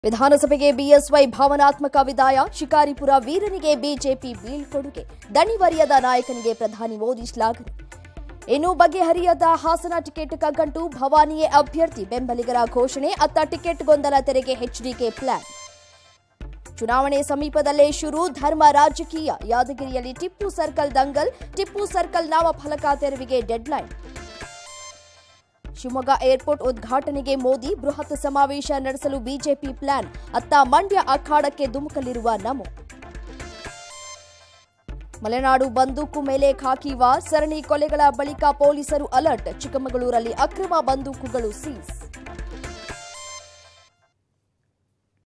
ವಿಧಾನಸಭೆಗೆ ಬಿಎಸ್ವೈ ಭಾವನಾತ್ಮಕ ವಿದಾಯ ಶಿಕಾರಿಪುರ ವೀರನಿಗೆ ಬಿಜೆಪಿ ಬೀಳ್ಕೊಡುಗೆ ದಣಿವರಿಯದ ನಾಯಕನಿಗೆ ಪ್ರಧಾನಿ ಮೋದಿ ಶ್ಲಾಘನೆ ಇನ್ನು ಬಗೆಹರಿಯದ ಹಾಸನ ಟಿಕೆಟ್ ಕಗ್ಗಂಟು ಭವಾನಿಯೇ ಅಭ್ಯರ್ಥಿ ಬೆಂಬಲಿಗರ ಘೋಷಣೆ ಅತ್ತ ಟಿಕೆಟ್ ಗೊಂದಲ ತೆರೆಗೆ ಎಚ್ಡಿಕೆ ಪ್ಲಾನ್ ಚುನಾವಣೆ ಸಮೀಪದಲ್ಲೇ ಶುರು ಧರ್ಮ ರಾಜಕೀಯ ಯಾದಗಿರಿಯಲ್ಲಿ ಟಿಪ್ಪು ಸರ್ಕಲ್ ದಂಗಲ್ ಟಿಪ್ಪು ಸರ್ಕಲ್ ನಾಮಫಲಕ ತೆರವಿಗೆ ಡೆಡ್ಲೈನ್ ಶಿವಮೊಗ್ಗ ಏರ್ಪೋರ್ಟ್ ಉದ್ಘಾಟನೆಗೆ ಮೋದಿ ಬೃಹತ್ ಸಮಾವೇಶ ನಡೆಸಲು ಬಿಜೆಪಿ ಪ್ಲಾನ್ ಅತ್ತ ಮಂಡ್ಯ ಅಖಾಡಕ್ಕೆ ಧುಮುಕಲಿರುವ ನಮೋ ಮಲೆನಾಡು ಬಂದೂಕು ಮೇಲೆ ಖಾಕಿ ವಾರ್ ಸರಣಿ ಕೊಲೆಗಳ ಬಳಿಕ ಪೊಲೀಸರು ಅಲರ್ಟ್ ಚಿಕ್ಕಮಗಳೂರಲ್ಲಿ ಅಕ್ರಮ ಬಂದೂಕುಗಳು ಸೀಸ್